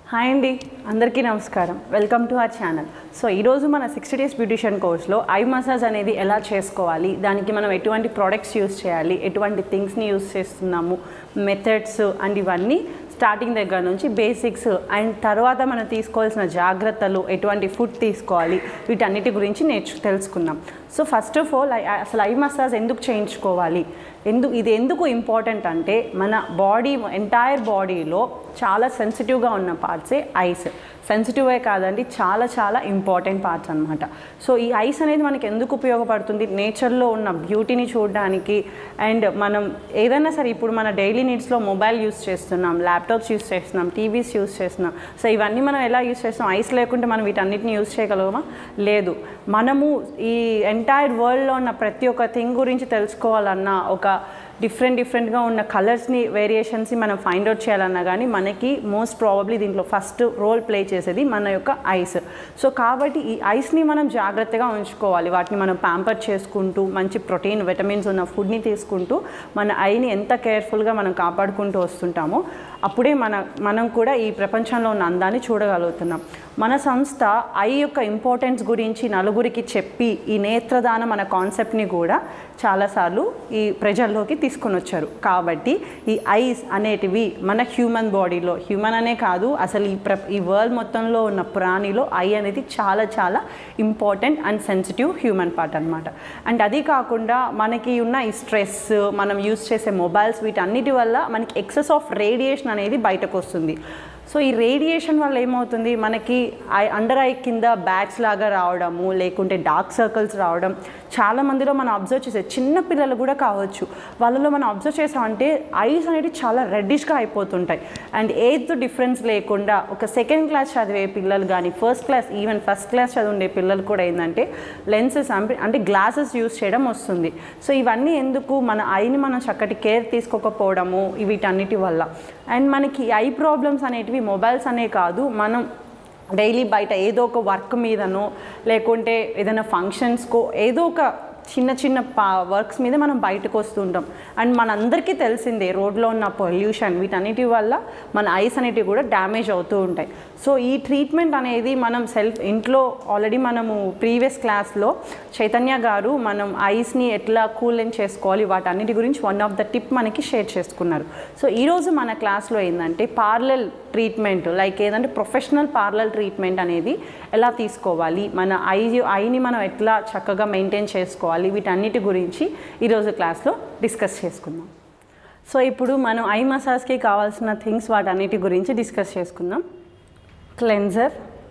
hi అండి అందరికీ నమస్కారం welcome to our channel so ఈరోజు మన సిక్స్టీ డేస్ బ్యూటిషియన్ కోర్స్లో ఐ మసాజ్ అనేది ఎలా చేసుకోవాలి దానికి మనం ఎటువంటి ప్రోడక్ట్స్ యూస్ చేయాలి ఎటువంటి థింగ్స్ని యూస్ చేస్తున్నాము మెథడ్స్ అండ్ ఇవన్నీ స్టార్టింగ్ దగ్గర నుంచి బేసిక్స్ అండ్ తర్వాత మనం తీసుకోవాల్సిన జాగ్రత్తలు ఎటువంటి ఫుడ్ తీసుకోవాలి వీటన్నిటి గురించి నేర్చు తెలుసుకుందాం సో ఫస్ట్ ఆఫ్ ఆల్ అసలు ఐ మసాజ్ ఎందుకు చేయించుకోవాలి ఎందుకు ఇది ఎందుకు ఇంపార్టెంట్ అంటే మన బాడీ ఎంటైర్ బాడీలో చాలా సెన్సిటివ్గా ఉన్న పార్ట్సే ఐస్ సెన్సిటివే కాదండి చాలా చాలా ఇంపార్టెంట్ పార్ట్స్ అనమాట సో ఈ ఐస్ అనేది మనకి ఎందుకు ఉపయోగపడుతుంది నేచర్లో ఉన్న బ్యూటీని చూడడానికి అండ్ మనం ఏదైనా సరే ఇప్పుడు మన డైలీ నీడ్స్లో మొబైల్ యూస్ చేస్తున్నాం ల్యాప్టాప్స్ యూస్ చేస్తున్నాం టీవీస్ యూస్ చేస్తున్నాం సో ఇవన్నీ మనం ఎలా యూస్ చేస్తున్నాం ఐస్ లేకుంటే మనం వీటన్నిటిని యూస్ చేయగలమా లేదు మనము ఈ ఎంటైర్ వరల్డ్లో ఉన్న ప్రతి ఒక్క థింగ్ గురించి తెలుసుకోవాలన్నా ఒక డిఫరెంట్ డిఫరెంట్గా ఉన్న కలర్స్ని వేరియేషన్స్ని మనం ఫైండ్ అవుట్ చేయాలన్నా కానీ మనకి మోస్ట్ ప్రాబబ్లీ దీంట్లో ఫస్ట్ రోల్ ప్లే చేసేది మన యొక్క ఐస్ సో కాబట్టి ఈ ఐస్ని మనం జాగ్రత్తగా ఉంచుకోవాలి వాటిని మనం ప్యాంపర్ చేసుకుంటూ మంచి ప్రోటీన్ విటమిన్స్ ఉన్న ఫుడ్ని తీసుకుంటూ మన ఐని ఎంత కేర్ఫుల్గా మనం కాపాడుకుంటూ వస్తుంటామో అప్పుడే మన మనం కూడా ఈ ప్రపంచంలో ఉన్న అందాన్ని చూడగలుగుతున్నాం మన సంస్థ ఐ యొక్క ఇంపార్టెన్స్ గురించి నలుగురికి చెప్పి ఈ నేత్రదానం అనే కాన్సెప్ట్ని కూడా చాలాసార్లు ఈ ప్రజల్లోకి తీసుకొని వచ్చారు కాబట్టి ఈ ఐస్ అనేటివి మన హ్యూమన్ బాడీలో హ్యూమన్ అనే కాదు అసలు ఈ ప్ర ఈ వరల్డ్ మొత్తంలో ఉన్న ప్రాణిలో ఐ అనేది చాలా చాలా important and sensitive human part అనమాట అండ్ అది కాకుండా మనకి ఉన్న ఈ స్ట్రెస్ మనం యూస్ చేసే మొబైల్స్ వీటన్నిటి వల్ల మనకి ఎక్సెస్ ఆఫ్ రేడియేషన్ అనేది బయటకు వస్తుంది సో ఈ రేడియేషన్ వల్ల ఏమవుతుంది మనకి ఐ అండర్ ఐ కింద బ్యాగ్స్ లాగా రావడము లేకుంటే డార్క్ సర్కిల్స్ రావడం చాలా మందిలో మనం అబ్జర్వ్ చేసే చిన్న పిల్లలు కూడా కావచ్చు వాళ్ళలో మనం అబ్జర్వ్ చేసామంటే ఐస్ అనేవి చాలా రెడ్డిష్గా అయిపోతుంటాయి అండ్ ఏజ్ డిఫరెన్స్ లేకుండా ఒక సెకండ్ క్లాస్ చదివే పిల్లలు కానీ first class even first class చదివే పిల్లలు కూడా ఏంటంటే లెన్సెస్ అంటే గ్లాసెస్ యూస్ చేయడం వస్తుంది సో ఇవన్నీ ఎందుకు మన ఐని మనం చక్కటి కేర్ తీసుకోకపోవడము వీటన్నిటి వల్ల అండ్ మనకి ఐ ప్రాబ్లమ్స్ అనేటివి మొబైల్స్ అనే కాదు మనం డైలీ బయట ఏదో ఒక వర్క్ మీదనో లేకుంటే ఏదైనా ఫంక్షన్స్కో ఏదో ఒక చిన్న చిన్న పా వర్క్స్ మీద మనం బయటకు వస్తుంటాం అండ్ మనందరికీ తెలిసిందే రోడ్లో ఉన్న పొల్యూషన్ వీటన్నిటి వల్ల మన ఐస్ అనేటివి కూడా డ్యామేజ్ అవుతూ ఉంటాయి సో ఈ ట్రీట్మెంట్ అనేది మనం సెల్ఫ్ ఇంట్లో ఆల్రెడీ మనము ప్రీవియస్ క్లాస్లో చైతన్య గారు మనం ఐస్ని ఎట్లా కూలెన్ చేసుకోవాలి వాటన్నిటి గురించి వన్ ఆఫ్ ద టిప్ మనకి షేర్ చేసుకున్నారు సో ఈరోజు మన క్లాస్లో ఏంటంటే పార్లల్ ట్రీట్మెంట్ లైక్ ఏదంటే ప్రొఫెషనల్ పార్లల్ ట్రీట్మెంట్ అనేది ఎలా తీసుకోవాలి మన ఐ ఐని మనం ఎట్లా చక్కగా మెయింటైన్ చేసుకోవాలి వీటన్నిటి గురించి ఈరోజు క్లాస్లో డిస్కస్ చేసుకుందాం సో ఇప్పుడు మనం ఐ మసాజ్కి కావాల్సిన థింగ్స్ వాటన్నిటి గురించి డిస్కస్ చేసుకుందాం cleanser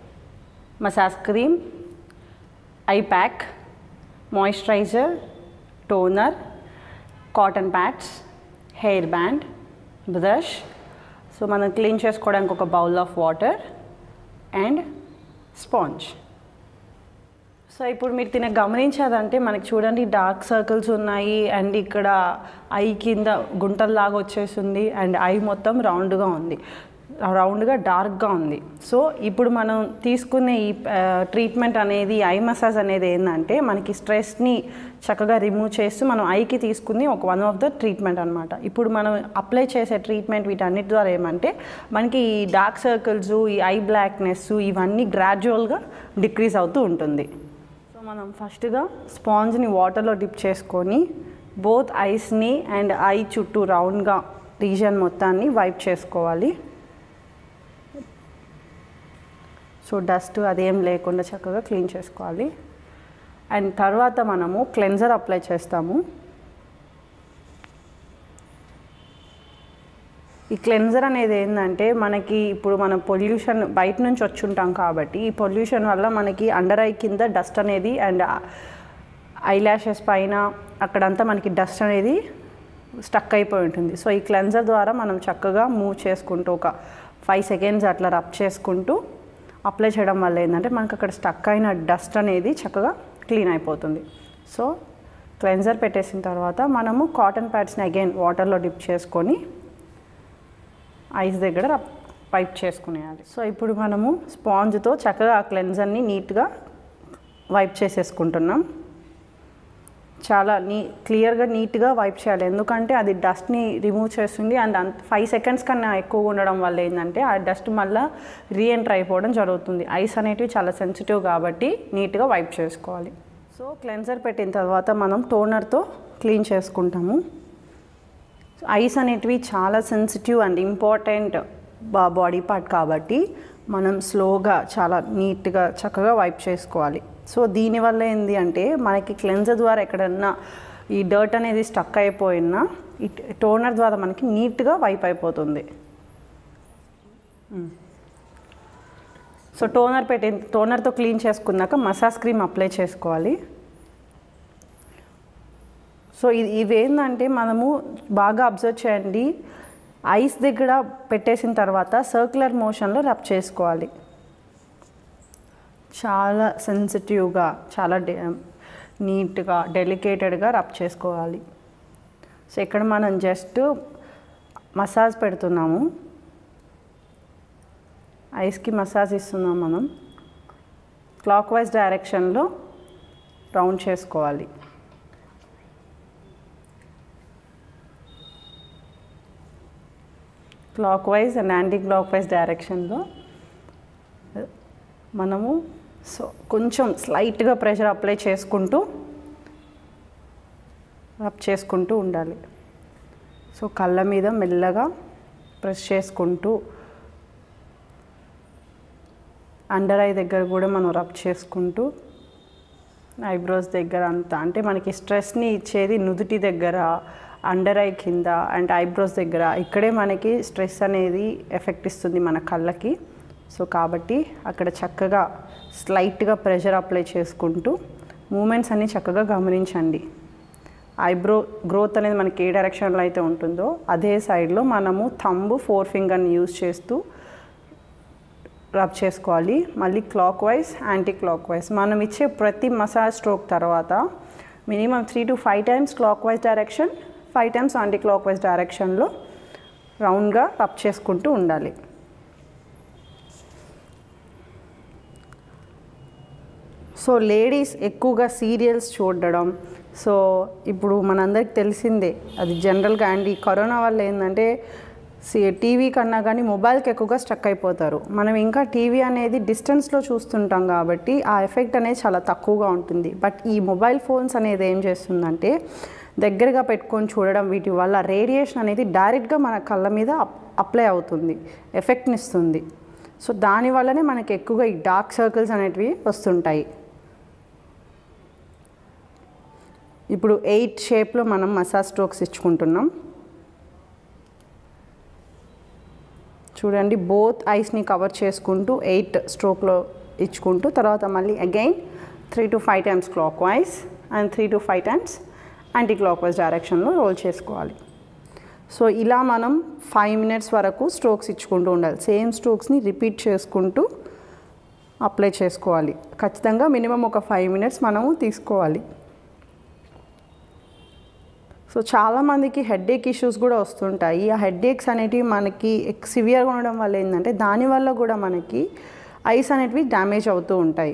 massage cream eye pack moisturiser toner cotton pads hair band brush so మనం క్లీన్ చేసుకోవడానికి ఒక bowl of water and sponge so ఇప్పుడు మీరు తిన గమనించారంటే మనకి చూడండి డార్క్ సర్కిల్స్ ఉన్నాయి అండ్ ఇక్కడ ఐ కింద గుంటల్లాగా వచ్చేసింది అండ్ ఐ మొత్తం రౌండ్గా ఉంది రౌండ్గా డార్క్గా ఉంది సో ఇప్పుడు మనం తీసుకునే ఈ ట్రీట్మెంట్ అనేది ఐ మసాజ్ అనేది ఏంటంటే మనకి స్ట్రెస్ని చక్కగా రిమూవ్ చేస్తూ మనం ఐకి తీసుకుని ఒక వన్ ఆఫ్ ద ట్రీట్మెంట్ అనమాట ఇప్పుడు మనం అప్లై చేసే ట్రీట్మెంట్ వీటన్నిటి ద్వారా ఏమంటే మనకి ఈ డార్క్ సర్కిల్స్ ఈ ఐ బ్లాక్నెస్ ఇవన్నీ గ్రాడ్యువల్గా డిక్రీజ్ అవుతూ ఉంటుంది సో మనం ఫస్ట్గా స్పాంజ్ని వాటర్లో డిప్ చేసుకొని బోత్ ఐస్ని అండ్ ఐ చుట్టూ రౌండ్గా రీజన్ మొత్తాన్ని వైప్ చేసుకోవాలి సో డస్ట్ అదేం లేకుండా చక్కగా క్లీన్ చేసుకోవాలి అండ్ తర్వాత మనము క్లెన్జర్ అప్లై చేస్తాము ఈ క్లెన్జర్ అనేది ఏంటంటే మనకి ఇప్పుడు మనం పొల్యూషన్ బయట నుంచి వచ్చి ఉంటాం కాబట్టి ఈ పొల్యూషన్ వల్ల మనకి అండర్ ఐ కింద డస్ట్ అనేది అండ్ ఐ ల్యాషెస్ పైన అక్కడంతా మనకి డస్ట్ అనేది స్టక్ అయిపోయి ఉంటుంది సో ఈ క్లెన్జర్ ద్వారా మనం చక్కగా మూవ్ చేసుకుంటూ ఒక ఫైవ్ సెకండ్స్ అట్లా రబ్ చేసుకుంటూ అప్లై చేయడం వల్ల ఏంటంటే మనకు అక్కడ స్టక్ అయిన డస్ట్ అనేది చక్కగా క్లీన్ అయిపోతుంది సో క్లెన్జర్ పెట్టేసిన తర్వాత మనము కాటన్ ప్యాడ్స్ని అగైన్ వాటర్లో డిప్ చేసుకొని ఐస్ దగ్గర పైప్ చేసుకునేయాలి సో ఇప్పుడు మనము స్పాంజ్తో చక్కగా ఆ క్లెన్జర్ని నీట్గా వైప్ చేసేసుకుంటున్నాం చాలా నీ క్లియర్గా నీట్గా వైప్ చేయాలి ఎందుకంటే అది డస్ట్ని రిమూవ్ చేస్తుంది అండ్ అంత ఫైవ్ సెకండ్స్ కన్నా ఎక్కువ ఉండడం వల్ల ఏంటంటే ఆ డస్ట్ మళ్ళీ రీఎంటర్ అయిపోవడం జరుగుతుంది ఐస్ అనేటివి చాలా సెన్సిటివ్ కాబట్టి నీట్గా వైప్ చేసుకోవాలి సో క్లెన్జర్ పెట్టిన తర్వాత మనం టోనర్తో క్లీన్ చేసుకుంటాము ఐస్ అనేటివి చాలా సెన్సిటివ్ అండ్ ఇంపార్టెంట్ బా బాడీ పార్ట్ కాబట్టి మనం స్లోగా చాలా నీట్గా చక్కగా వైప్ చేసుకోవాలి సో దీనివల్ల ఏంటి అంటే మనకి క్లెన్జర్ ద్వారా ఎక్కడన్నా ఈ డర్ట్ అనేది స్టక్ అయిపోయినా ఈ టోనర్ ద్వారా మనకి నీట్గా వైప్ అయిపోతుంది సో టోనర్ పెట్టి టోనర్తో క్లీన్ చేసుకున్నాక మసాజ్ క్రీమ్ అప్లై చేసుకోవాలి సో ఇది ఇవేంటంటే మనము బాగా అబ్జర్వ్ చేయండి ఐస్ దగ్గర పెట్టేసిన తర్వాత సర్క్యులర్ మోషన్లో రబ్ చేసుకోవాలి చాలా సెన్సిటివ్గా చాలా డె నీట్గా డెలికేటెడ్గా రబ్ చేసుకోవాలి సో ఇక్కడ మనం జస్ట్ మసాజ్ పెడుతున్నాము ఐస్కి మసాజ్ ఇస్తున్నాం మనం క్లాక్ వైజ్ డైరెక్షన్లో రౌండ్ చేసుకోవాలి clockwise and anti clockwise డైరెక్షన్లో మనము సో కొంచెం స్లైట్గా ప్రెషర్ అప్లై చేసుకుంటూ రబ్ చేసుకుంటూ ఉండాలి సో కళ్ళ మీద మెల్లగా ప్రెస్ చేసుకుంటూ అండర్ ఐ దగ్గర కూడా మనం రబ్ చేసుకుంటూ ఐబ్రోస్ దగ్గర అంతా అంటే మనకి స్ట్రెస్ని ఇచ్చేది నుదుటి దగ్గర అండర్ ఐ కింద అండ్ ఐబ్రోస్ దగ్గర ఇక్కడే మనకి స్ట్రెస్ అనేది ఎఫెక్ట్ ఇస్తుంది మన కళ్ళకి సో కాబట్టి అక్కడ చక్కగా స్లైట్గా ప్రెషర్ అప్లై చేసుకుంటూ మూమెంట్స్ అన్నీ చక్కగా గమనించండి ఐబ్రో గ్రోత్ అనేది మనకి ఏ డైరెక్షన్లో అయితే ఉంటుందో అదే సైడ్లో మనము థంబ్ ఫోర్ ఫింగర్ని యూజ్ చేస్తూ రబ్ చేసుకోవాలి మళ్ళీ clockwise anti clockwise మనం ఇచ్చే ప్రతి మసాజ్ స్ట్రోక్ తర్వాత minimum three to five times clockwise direction five times anti clockwise డైరెక్షన్లో రౌండ్గా రబ్ చేసుకుంటూ ఉండాలి సో లేడీస్ ఎక్కువగా సీరియల్స్ చూడడం సో ఇప్పుడు మనందరికి తెలిసిందే అది జనరల్గా అండ్ ఈ కరోనా వల్ల ఏంటంటే టీవీ కన్నా కానీ మొబైల్కి ఎక్కువగా స్టక్ అయిపోతారు మనం ఇంకా టీవీ అనేది డిస్టెన్స్లో చూస్తుంటాం కాబట్టి ఆ ఎఫెక్ట్ అనేది చాలా తక్కువగా ఉంటుంది బట్ ఈ మొబైల్ ఫోన్స్ అనేది ఏం చేస్తుందంటే దగ్గరగా పెట్టుకొని చూడడం వీటి వల్ల రేడియేషన్ అనేది డైరెక్ట్గా మన కళ్ళ మీద అప్లై అవుతుంది ఎఫెక్ట్ని ఇస్తుంది సో దానివల్లనే మనకి ఎక్కువగా ఈ డార్క్ సర్కిల్స్ అనేటివి వస్తుంటాయి ఇప్పుడు ఎయిట్ షేప్లో మనం మసాజ్ స్ట్రోక్స్ ఇచ్చుకుంటున్నాం చూడండి బోత్ ఐస్ని కవర్ చేసుకుంటూ ఎయిట్ స్ట్రోక్లో ఇచ్చుకుంటూ తర్వాత మళ్ళీ again three to five times clockwise and three to five times anti clockwise డైరెక్షన్లో రోల్ చేసుకోవాలి సో ఇలా మనం ఫైవ్ మినిట్స్ వరకు స్ట్రోక్స్ ఇచ్చుకుంటూ ఉండాలి సేమ్ స్ట్రోక్స్ని రిపీట్ చేసుకుంటూ అప్లై చేసుకోవాలి ఖచ్చితంగా మినిమం ఒక ఫైవ్ మినిట్స్ మనము తీసుకోవాలి సో చాలామందికి హెడ్ఏక్ ఇష్యూస్ కూడా వస్తుంటాయి ఆ హెడ్ఏక్స్ అనేటివి మనకి సివియర్గా ఉండడం వల్ల ఏంటంటే దానివల్ల కూడా మనకి ఐస్ అనేటివి డ్యామేజ్ అవుతూ ఉంటాయి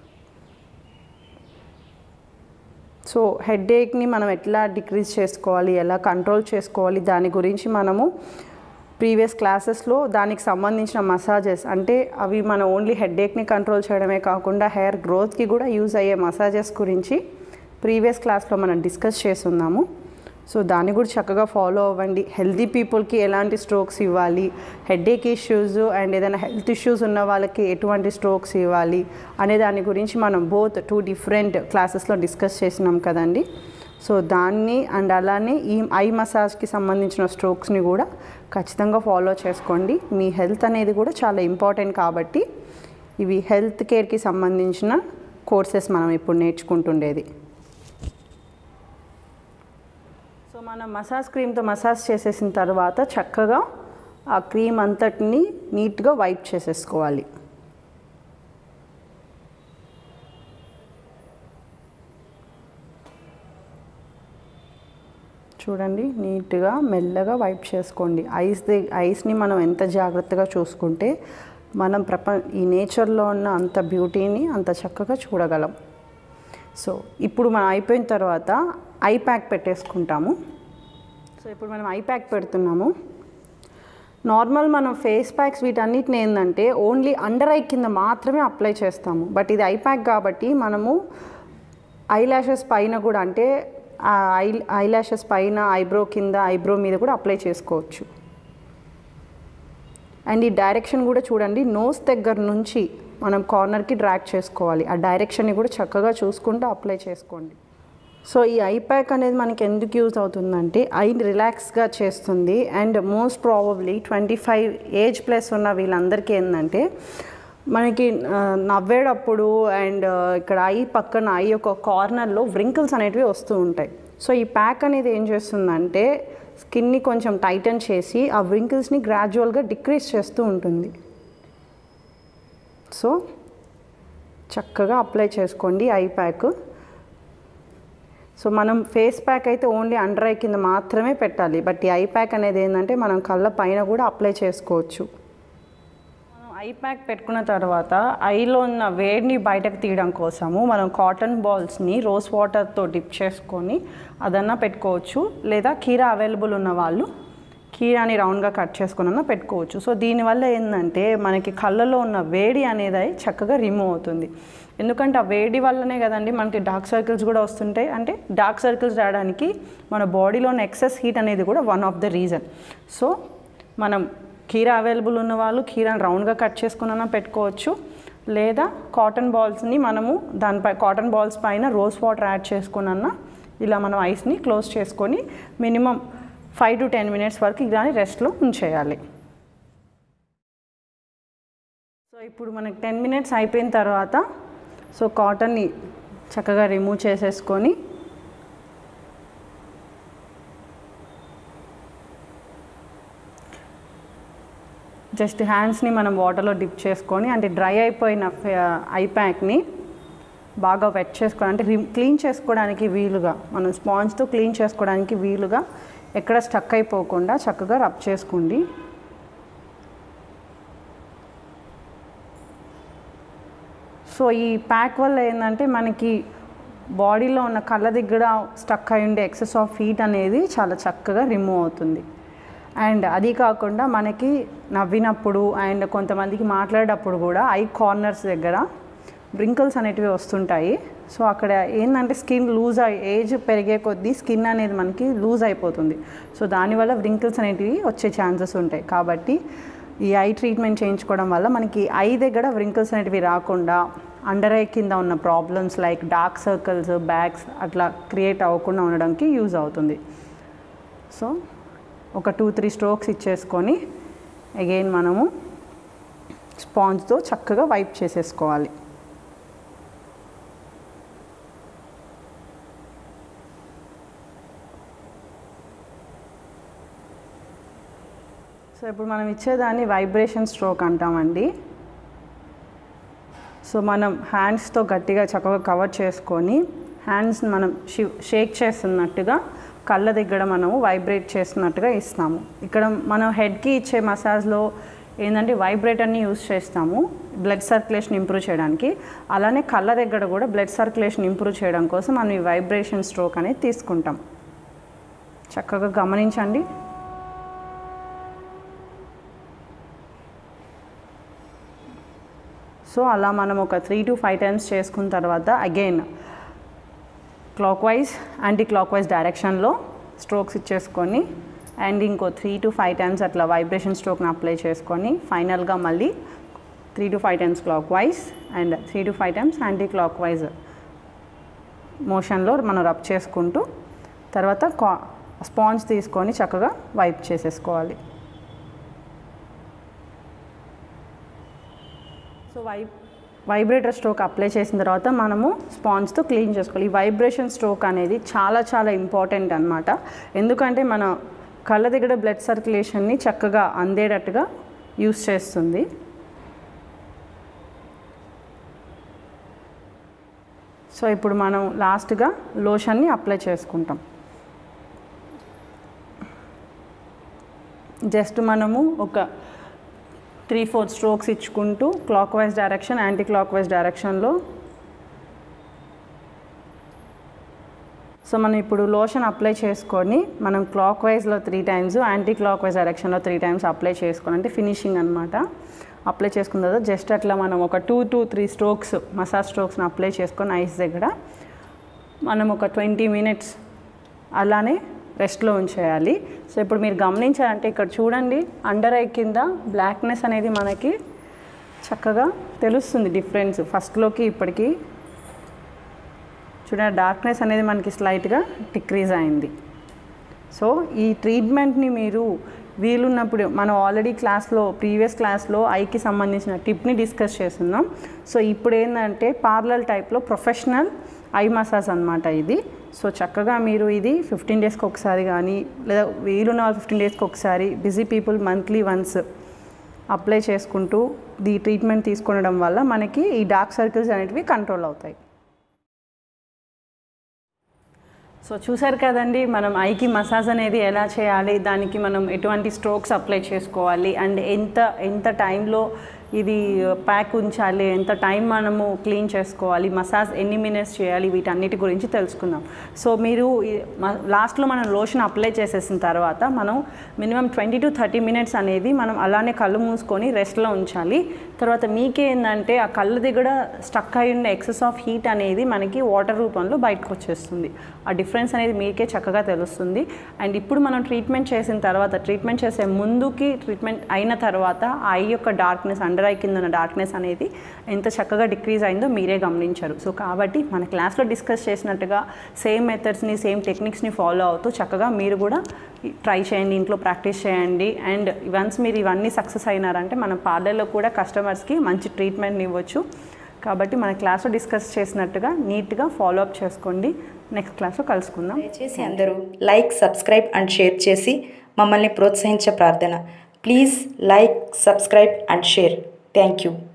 సో హెడ్ఏక్ని మనం ఎట్లా డిక్రీజ్ చేసుకోవాలి ఎలా కంట్రోల్ చేసుకోవాలి దాని గురించి మనము ప్రీవియస్ క్లాసెస్లో దానికి సంబంధించిన మసాజెస్ అంటే అవి మన ఓన్లీ హెడ్ఏక్ని కంట్రోల్ చేయడమే కాకుండా హెయిర్ గ్రోత్కి కూడా యూజ్ అయ్యే మసాజెస్ గురించి ప్రీవియస్ క్లాస్లో మనం డిస్కస్ చేస్తున్నాము సో దాన్ని కూడా చక్కగా ఫాలో అవ్వండి హెల్దీ పీపుల్కి ఎలాంటి స్ట్రోక్స్ ఇవ్వాలి హెడ్ఏక్ ఇష్యూస్ అండ్ ఏదైనా హెల్త్ ఇష్యూస్ ఉన్న వాళ్ళకి ఎటువంటి స్ట్రోక్స్ ఇవ్వాలి అనే దాని గురించి మనం బోత్ టూ డిఫరెంట్ క్లాసెస్లో డిస్కస్ చేసినాం కదండి సో దాన్ని అండ్ అలానే ఈ ఐ మసాజ్కి సంబంధించిన స్ట్రోక్స్ని కూడా ఖచ్చితంగా ఫాలో చేసుకోండి మీ హెల్త్ అనేది కూడా చాలా ఇంపార్టెంట్ కాబట్టి ఇవి హెల్త్ కేర్కి సంబంధించిన కోర్సెస్ మనం ఇప్పుడు నేర్చుకుంటుండేది సో మనం మసాజ్ క్రీమ్తో మసాజ్ చేసేసిన తర్వాత చక్కగా ఆ క్రీమ్ అంతటిని నీట్గా వైప్ చేసేసుకోవాలి చూడండి నీట్గా మెల్లగా వైప్ చేసుకోండి ఐస్ ది ఐస్ని మనం ఎంత జాగ్రత్తగా చూసుకుంటే మనం ప్రపంచ ఈ నేచర్లో ఉన్న అంత బ్యూటీని అంత చక్కగా చూడగలం సో ఇప్పుడు మనం అయిపోయిన తర్వాత ఐ ప్యాక్ పెట్టేసుకుంటాము సో ఇప్పుడు మనం ఐ ప్యాక్ పెడుతున్నాము నార్మల్ మనం ఫేస్ ప్యాక్స్ వీటన్నిటిని ఏంటంటే ఓన్లీ అండర్ ఐ కింద మాత్రమే అప్లై చేస్తాము బట్ ఇది ఐ ప్యాక్ కాబట్టి మనము ఐ ల్యాషెస్ పైన కూడా అంటే ఆ ఐ ఐ ల్యాషెస్ పైన ఐబ్రో కింద ఐబ్రో మీద కూడా అప్లై చేసుకోవచ్చు అండ్ ఈ డైరెక్షన్ కూడా చూడండి నోస్ దగ్గర నుంచి మనం కార్నర్కి డ్రాక్ చేసుకోవాలి ఆ డైరెక్షన్ని కూడా చక్కగా చూసుకుంటూ అప్లై చేసుకోండి సో ఈ ఐ ప్యాక్ అనేది మనకి ఎందుకు యూజ్ అవుతుందంటే ఐ రిలాక్స్గా చేస్తుంది and most probably twenty five age plus ఉన్న వీళ్ళందరికీ ఏంటంటే మనకి ఆ, నవ్వేటప్పుడు అండ్ ఇక్కడ ఐ పక్కన ఐ యొక్క కార్నర్లో వ్రింకిల్స్ అనేటివి వస్తూ ఉంటాయి సో ఈ ప్యాక్ అనేది ఏం చేస్తుందంటే స్కిన్ని కొంచెం టైటన్ చేసి ఆ వ్రింకిల్స్ని గ్రాడ్యువల్గా డిక్రీజ్ చేస్తూ ఉంటుంది సో చక్కగా అప్లై చేసుకోండి ఐ ప్యాక్ సో మనం ఫేస్ ప్యాక్ అయితే ఓన్లీ అండర్ ఐ కింద మాత్రమే పెట్టాలి బట్ ఈ ఐ ప్యాక్ అనేది ఏంటంటే మనం కళ్ళ పైన కూడా అప్లై చేసుకోవచ్చు మనం ఐ ప్యాక్ పెట్టుకున్న తర్వాత ఐలో ఉన్న వేడిని బయటకు తీయడం కోసము మనం కాటన్ బాల్స్ని రోజ్ వాటర్తో డిప్ చేసుకొని అదన్నా పెట్టుకోవచ్చు లేదా కీరా అవైలబుల్ ఉన్న వాళ్ళు కీరాని రౌండ్గా కట్ చేసుకున్నా పెట్టుకోవచ్చు సో దీనివల్ల ఏంటంటే మనకి కళ్ళలో ఉన్న వేడి అనేది చక్కగా రిమూవ్ అవుతుంది ఎందుకంటే ఆ వేడి వల్లనే కదండి మనకి డార్క్ సర్కిల్స్ కూడా వస్తుంటాయి అంటే డార్క్ సర్కిల్స్ రావడానికి మన బాడీలో ఉన్న ఎక్సెస్ హీట్ అనేది కూడా one of the reason so మనం కీరా అవైలబుల్ ఉన్న వాళ్ళు కీరాని రౌండ్గా కట్ చేసుకున్నా పెట్టుకోవచ్చు లేదా కాటన్ బాల్స్ని మనము దానిపై కాటన్ బాల్స్ పైన రోజ్ వాటర్ యాడ్ చేసుకున్నా ఇలా మనం ఐస్ని క్లోజ్ చేసుకొని minimum five to ten minutes వరకు ఇలానే రెస్ట్లో ఉంచేయాలి సో ఇప్పుడు మనకి టెన్ మినిట్స్ అయిపోయిన తర్వాత సో కాటన్ని చక్కగా రిమూవ్ చేసేసుకొని జస్ట్ హ్యాండ్స్ని మనం వాటర్లో డిప్ చేసుకొని అంటే డ్రై అయిపోయిన ఐ ప్యాక్ని బాగా వెట్ చేసుకోవడం అంటే రిమ్ క్లీన్ చేసుకోవడానికి వీలుగా మనం స్పాంజ్తో క్లీన్ చేసుకోవడానికి వీలుగా ఎక్కడ స్టక్ అయిపోకుండా చక్కగా రబ్ చేసుకోండి సో ఈ ప్యాక్ వల్ల ఏంటంటే మనకి బాడీలో ఉన్న కళ్ళ దగ్గర స్టక్ అయి ఉండే ఎక్సెస్ ఆఫ్ హీట్ అనేది చాలా చక్కగా రిమూవ్ అవుతుంది అండ్ అది కాకుండా మనకి నవ్వినప్పుడు అండ్ కొంతమందికి మాట్లాడేటప్పుడు కూడా ఐ కార్నర్స్ దగ్గర బ్రింకిల్స్ అనేటివి వస్తుంటాయి సో అక్కడ ఏంటంటే స్కిన్ లూజ్ అయి ఏజ్ పెరిగే కొద్దీ స్కిన్ అనేది మనకి లూజ్ అయిపోతుంది సో దానివల్ల వ్రింకిల్స్ అనేటివి వచ్చే ఛాన్సెస్ ఉంటాయి కాబట్టి ఈ ఐ ట్రీట్మెంట్ చేయించుకోవడం వల్ల మనకి ఐ దగ్గర వ్రింకిల్స్ అనేటివి రాకుండా అండర్ ఐ కింద ఉన్న problems like dark circles bags అట్లా క్రియేట్ అవ్వకుండా ఉండడానికి యూజ్ అవుతుంది సో ఒక టూ త్రీ స్ట్రోక్స్ ఇచ్చేసుకొని అగైన్ మనము స్పాంజ్తో చక్కగా వైప్ చేసేసుకోవాలి సో ఇప్పుడు మనం ఇచ్చేదాన్ని వైబ్రేషన్ స్ట్రోక్ అంటామండి సో మనం హ్యాండ్స్తో గట్టిగా చక్కగా కవర్ చేసుకొని హ్యాండ్స్ మనం షేక్ చేస్తున్నట్టుగా కళ్ళ దగ్గర మనము వైబ్రేట్ చేస్తున్నట్టుగా ఇస్తాము ఇక్కడ మనం హెడ్కి ఇచ్చే మసాజ్లో ఏంటంటే వైబ్రేటర్ని యూస్ చేస్తాము బ్లడ్ సర్క్యులేషన్ ఇంప్రూవ్ చేయడానికి అలానే కళ్ళ దగ్గర కూడా బ్లడ్ సర్క్యులేషన్ ఇంప్రూవ్ చేయడం కోసం మనం ఈ వైబ్రేషన్ స్ట్రోక్ అనేది తీసుకుంటాం చక్కగా గమనించండి సో అలా మనం ఒక త్రీ టు ఫైవ్ టైమ్స్ చేసుకున్న తర్వాత again clockwise anti clockwise డైరెక్షన్లో స్ట్రోక్స్ ఇచ్చేసుకొని అండ్ ఇంకో త్రీ టు ఫైవ్ టైమ్స్ అట్లా వైబ్రేషన్ స్ట్రోక్ని అప్లై చేసుకొని ఫైనల్గా మళ్ళీ three to five times clockwise and three to five times anti clockwise మోషన్లో మనం రబ్ చేసుకుంటూ తర్వాత కా స్పాంజ్ తీసుకొని చక్కగా వైప్ చేసేసుకోవాలి సో వై వైబ్రేటర్ స్ట్రోక్ అప్లై చేసిన తర్వాత మనము స్పాంజ్తో క్లీన్ చేసుకోవాలి ఈ వైబ్రేషన్ స్ట్రోక్ అనేది చాలా చాలా ఇంపార్టెంట్ అనమాట ఎందుకంటే మన కళ్ళ దగ్గర బ్లడ్ సర్క్యులేషన్ని చక్కగా అందేటట్టుగా యూస్ చేస్తుంది సో ఇప్పుడు మనం లాస్ట్గా లోషన్ని అప్లై చేసుకుంటాం జస్ట్ మనము ఒక త్రీ ఫోర్ స్ట్రోక్స్ ఇచ్చుకుంటూ clockwise direction anti clockwise డైరెక్షన్లో సో మనం ఇప్పుడు లోషన్ అప్లై చేసుకొని మనం క్లాక్ వైజ్లో three times anti clockwise డైరెక్షన్లో త్రీ టైమ్స్ అప్లై చేసుకొని అంటే ఫినిషింగ్ అనమాట అప్లై చేసుకున్న తర్వాత జస్ట్ అట్లా మనం ఒక two to three strokes massage స్ట్రోక్స్ని అప్లై చేసుకొని ఐస్ దగ్గర మనం ఒక ట్వంటీ మినిట్స్ అలానే రెస్ట్లో ఉంచేయాలి సో ఇప్పుడు మీరు గమనించాలంటే ఇక్కడ చూడండి అండర్ ఐ కింద బ్లాక్నెస్ అనేది మనకి చక్కగా తెలుస్తుంది డిఫరెన్స్ ఫస్ట్లోకి ఇప్పటికి చూడండి డార్క్నెస్ అనేది మనకి స్లైట్గా డిక్రీజ్ అయింది సో ఈ ట్రీట్మెంట్ని మీరు వీలున్నప్పుడు మనం ఆల్రెడీ క్లాస్లో ప్రీవియస్ క్లాస్లో ఐకి సంబంధించిన టిప్ని డిస్కస్ చేస్తున్నాం సో ఇప్పుడు ఏంటంటే పార్లర్ టైప్లో ప్రొఫెషనల్ ఐ మసాజ్ అనమాట ఇది సో చక్కగా మీరు ఇది ఫిఫ్టీన్ డేస్కి ఒకసారి కానీ లేదా వీలున్న వాళ్ళు ఫిఫ్టీన్ డేస్కి ఒకసారి busy people monthly once apply చేసుకుంటూ ఈ ట్రీట్మెంట్ తీసుకొనడం వల్ల మనకి ఈ డార్క్ సర్కిల్స్ అనేటివి కంట్రోల్ అవుతాయి సో చూసారు కదండి మనం ఐకి మసాజ్ అనేది ఎలా చేయాలి దానికి మనం ఎటువంటి స్ట్రోక్స్ అప్లై చేసుకోవాలి అండ్ ఎంత ఎంత టైంలో ఇది ప్యాక్ ఉంచాలి ఎంత టైం మనము క్లీన్ చేసుకోవాలి మసాజ్ ఎన్ని మినిట్స్ చేయాలి వీటన్నిటి గురించి తెలుసుకుందాం సో మీరు లాస్ట్లో మనం లోషన్ అప్లై చేసేసిన తర్వాత మనం minimum twenty to thirty minutes అనేది మనం అలానే కళ్ళు మూసుకొని రెస్ట్లో ఉంచాలి తర్వాత మీకే ఏంటంటే ఆ కళ్ళు దగ్గర స్టక్ అయి ఉండే ఎక్సెస్ ఆఫ్ హీట్ అనేది మనకి వాటర్ రూపంలో బయటకు వచ్చేస్తుంది ఆ డిఫరెన్స్ అనేది మీకే చక్కగా తెలుస్తుంది అండ్ ఇప్పుడు మనం ట్రీట్మెంట్ చేసిన తర్వాత ట్రీట్మెంట్ చేసే ముందుకి ట్రీట్మెంట్ అయిన తర్వాత ఆ ఐ యొక్క డార్క్నెస్ అండర్ ఐ కింద ఉన్న డార్క్నెస్ అనేది ఎంత చక్కగా డిక్రీజ్ అయిందో మీరే గమనించారు సో కాబట్టి మన క్లాస్లో డిస్కస్ చేసినట్టుగా సేమ్ మెథడ్స్ని సేమ్ టెక్నిక్స్ని ఫాలో అవుతూ చక్కగా మీరు కూడా ట్రై చేయండి ఇంట్లో ప్రాక్టీస్ చేయండి అండ్ వన్స్ మీరు ఇవన్నీ సక్సెస్ అయినారంటే మన పార్లర్లో కూడా కస్టమర్స్కి మంచి ట్రీట్మెంట్ని ఇవ్వచ్చు కాబట్టి మన క్లాస్లో డిస్కస్ చేసినట్టుగా నీట్గా ఫాలో అప్ చేసుకోండి నెక్స్ట్ క్లాస్లో కలుసుకుందాం దయచేసి అందరూ లైక్ సబ్స్క్రైబ్ అండ్ షేర్ చేసి మమ్మల్ని ప్రోత్సహించే ప్రార్థన please like subscribe and share thank you